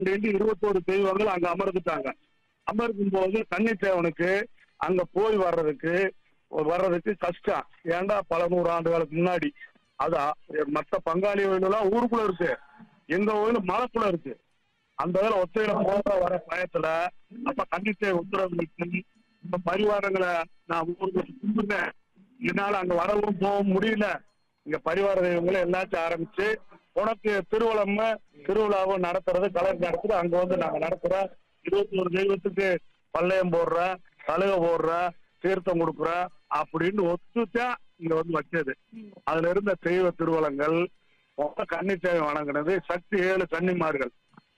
ரெண்டு இருபத்தோரு தெய்வங்கள் அங்க அமர்ந்துட்டாங்க அமர்க்கும் போது கன்னித்தேவனுக்கு அங்க போய் வர்றதுக்கு வர்றதுக்கு கஷ்டம் ஏன்டா பல நூறு ஆண்டுகளுக்கு முன்னாடி அது அ- மத்த பங்காளி கோயிலெல்லாம் ஊருக்குள்ள இருக்கு எங்க கோயில் மலைக்குள்ள இருக்கு அந்த இதுல ஒத்தையில போக வர பயத்துல அப்ப கன்னித்தேவ உத்தரவு இந்த பரிவாரங்களை நான் ஊருக்கு கும்பிட்டேன் என்னால அங்க வரவும் போக முடியல இங்க பரிவார தெய்வங்களை எல்லாத்தையும் ஆரம்பிச்சு உனக்கு திருவள்ளம் திருவிழாவும் நடத்துறது கலர் நடத்துறது அங்க வந்து நாங்க நடத்துறோம் இருபத்தி ஒரு தெய்வத்துக்கு பள்ளையம் போடுறேன் கழுக போடுறேன் தீர்த்தம் கொடுக்குறேன் அப்படின்னு ஒத்துத்தான் இங்க வந்து வச்சது அதுல இருந்த தெய்வ திருவலங்கள் மொத்த கன்னி தேவை வணங்கினது சக்தி ஏழு கன்னிமார்கள்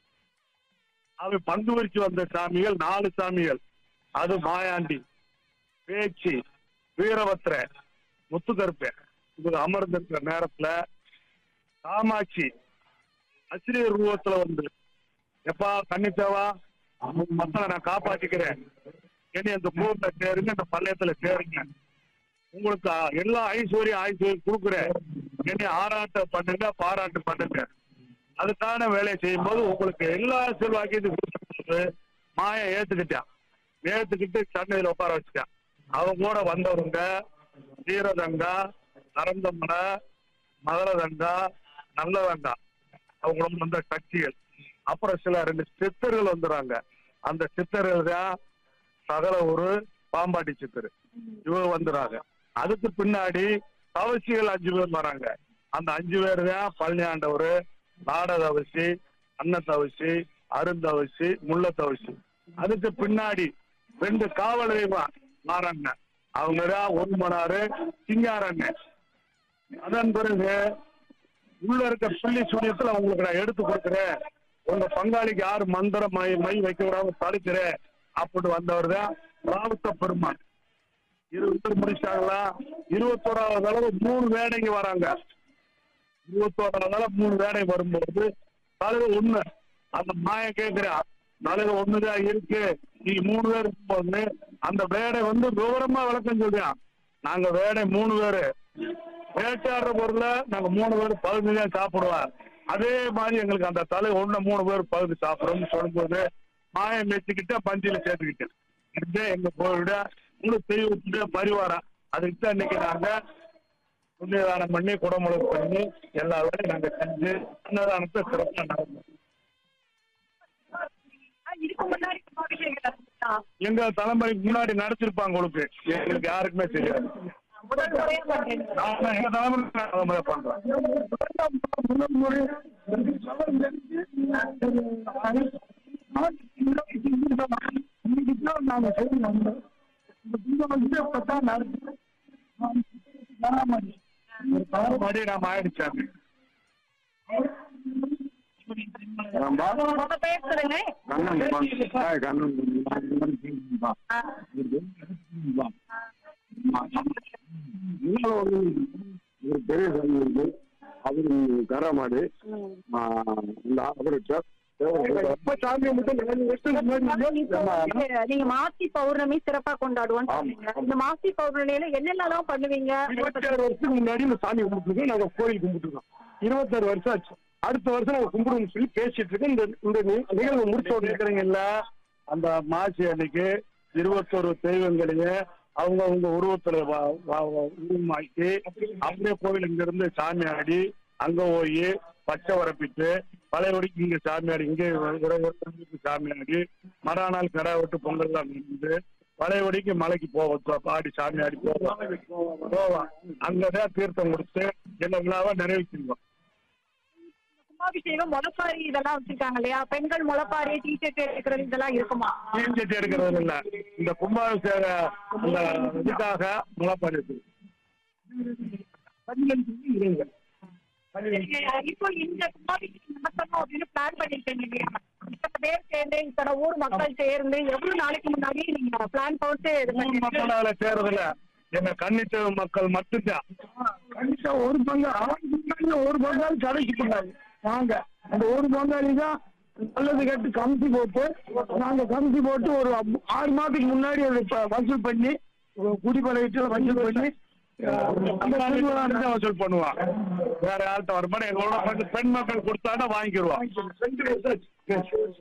அவை பங்கு வரிச்சு வந்த சாமிகள் நாலு சாமிகள் அது மாயாண்டி பேச்சு வீரபத்திர முத்துக்கருப்பை இது அமர்ந்திருக்கிற நேரத்துல காமாட்சி அசிரியர் ரூபத்துல வந்து எப்பா கன்னித்தேவா மக்களை நான் காப்பாத்திக்கிறேன் என்னை அந்த பூர்ல சேருங்க அந்த பள்ளியத்துல சேருங்க உங்களுக்கு அ- எல்லா ஐஸ்வர்யம் ஐஸ்வர்யம் கொடுக்குறேன் என்னை ஆராட்ட பண்ணுங்க பாராட்டு பண்ணுங்க அதுக்கான வேலையை செய்யும்போது உங்களுக்கு எல்லா செல்வாக்கியத்தையும் கொடுத்து மாயை ஏத்துக்கிட்டான் ஏத்துக்கிட்டு சண்டையில உட்கார வச்சுட்டான் அவங்க கூட வந்தவங்க வீரதங்கா நரந்தமன மகரதங்கா நல்லதங்கா அவங்களும் வந்த சக்திகள் அப்புறம் சில ரெண்டு சித்தர்கள் வந்துடுறாங்க அந்த சித்தர்கள் தான் சகல ஒரு பாம்பாட்டி சித்தர் இவங்க வந்துடுறாங்க அதுக்கு பின்னாடி தவசிகள் அஞ்சு பேர் வராங்க அந்த அஞ்சு பேர் தான் பழனி ஆண்டவர் நாடதவசி அன்னத்தவசி அருந்தவசி முள்ளத்தவசி அதுக்கு பின்னாடி ரெண்டு காவல் தெய்வம் மாறாங்க அவங்க தான் ஒரு மணாறு சிங்காரங்க அதன் பிறகு உள்ள இருக்க புள்ளி சூனியத்துல உங்களுக்கு நான் எடுத்து கொடுக்குறேன் உங்க பங்காளிக்கு யாரு மந்திரம் மை மை வைக்க விடாம தடுக்கிறேன் அப்படி வந்தவர் தான் ராவுத்த பெருமான் இருபது பேர் முடிச்சிட்டாங்களா இருபத்தோராவது அளவு மூணு வேடைங்க வராங்க இருபத்தோராவது அளவு மூணு வேடை வரும்போது தலைவர் ஒண்ணு அந்த மாய கேக்குறா தலைவர் ஒண்ணுதான் இருக்கு நீ மூணு பேர் இருக்கும்போது அந்த வேடை வந்து விவரமா விளக்கம் சொல்றான் நாங்க வேடை மூணு பேரு வேட்டையாடுற பொருளை நாங்க மூணு பேர் பகுதி தான் சாப்பிடுவோம் அதே மாதிரி எங்களுக்கு அந்த தலை ஒண்ணு மூணு பேர் பகுதி சாப்பிடுறோம்னு சொல்லும்போது மாயம் மெச்சுக்கிட்ட பஞ்சில சேர்த்துக்கிட்டேன் இதுதான் எங்க கோவிட முழு தெய்வத்துடைய பரிவாரம் அதுக்கு தான் இன்னைக்கு நாங்க புண்ணியதானம் பண்ணி குடமுழுக்கு பண்ணி எல்லா வேலையும் நாங்க செஞ்சு அன்னதானத்தை சிறப்பாக நடந்தோம் இதுக்கு முன்னாடி கும்பாபிஷேகம் நடந்துச்சா? எங்க தலைமுறைக்கு முன்னாடி நடத்திருப்பாங்க உங்களுக்கு எங்களுக்கு யாருக்குமே தெரியாது முதல் முறையா பண்றீங்க நாம எங்க தலைமுறை தலைமுறை பண்றோம் மறுபடி நாம ஆயிடுச்சாங்க உங்க பேர் சொல்லுங்க ஆ, ஒரு பெரிய சாமி இருக்கு அவரு கரமாடு இந்த அவரு இப்ப சாமியை மட்டும் நாலு வருஷத்துக்கு முன்னாடி இப்போ நீங்க மாசி பௌர்ணமி சிறப்பா கொண்டாடுவோம்னு சொன்னீங்க இந்த மாசி பௌர்ணமியில என்னென்னலாம் பண்ணுவீங்க இருபத்தாறு வருஷத்துக்கு முன்னாடி இந்த சாமி கும்பிட்டுருக்கோம் நாங்க கோயில் கும்பிட்டுருக்கோம் இருபத்தாறு வருஷம் ஆச்சு அடுத்த வருஷம் நாங்க கும்பிடுவோம்னு சொல்லி பேசிட்டு இருக்கோம் இந்த இந்த நி- நிகழ்வு முடிச்சு இருக்கிறீங்கல்ல அந்த மாசி அன்னைக்கு இருபத்தொரு தெய்வங்களையும் அவங்க அவங்க உருவத்துல வ- வ- வ- உருவமாக்கி அப்படியே கோவில் இங்க இருந்து சாமி ஆடி அங்க போய் பச்சை வரப்பிட்டு பழையபடிக்கு இங்க சாமி ஆடி இங்கே விரைவு சாமி ஆடி மறுநாள் கடை விட்டு பொங்கல்லாம் நின்று பழையபடிக்கு மலைக்கு போவோம் ஆடி சாமி ஆடி போவோம் போவோம் அங்கதான் தீர்த்தம் கொடுத்து எல்லா விழாவா நிறைவேற்றிருவோம் கும்பாபிஷேகம் முளைப்பாரி இதெல்லாம் வச்சிருக்காங்க இல்லையா பெண்கள் முளைப்பாரி டீஷர்ட் எடுக்கிறது இதெல்லாம் இருக்குமா தீர்ச்சட்டி எடுக்கிறது இல்ல இந்த கும்பாபிஷேக இந்த இதுக்காக முளைப்பாடு இருக்கு இருங்க இப்போ இந்த கும்பாபிஷேகம் நடத்தணும் அப்படின்னு பிளான் பண்ணிருக்கீங்க இல்லையா இத்தனை பேர் சேர்ந்து இத்தனை ஊர் மக்கள் சேர்ந்து எவ்வளவு நாளைக்கு முன்னாடி நீங்க பிளான் போட்டு இது ஊர் பண்ணீங்க? மக்கள் அதுல சேர்றதில்ல எங்க கன்னித்தேவ மக்கள் மட்டும்தான் கண்டிப்பா ஒரு பங்கு அவங்க ஒரு பங்காளி கடைக்கு போனாங்க நாங்க அந்த ஒரு பங்காளி தான் நல்லது கேட்டு கமிட்டி போட்டு நாங்க கமிட்டி போட்டு ஒரு அப்- ஆறு மாதத்துக்கு முன்னாடி ஒரு ப- வசூல் பண்ணி ஒரு குடிப்படையிட்டு வசூல் பண்ணி அஹ், அந்த அந்த திருவிழா தான் வசூல் பண்ணுவான் வேற யார்கிட்ட வர மாதிரி எங்களோட வந்து பெண் மக்கள் கொடுத்தாங்கன்னா வாங்கிக்கிருவோம்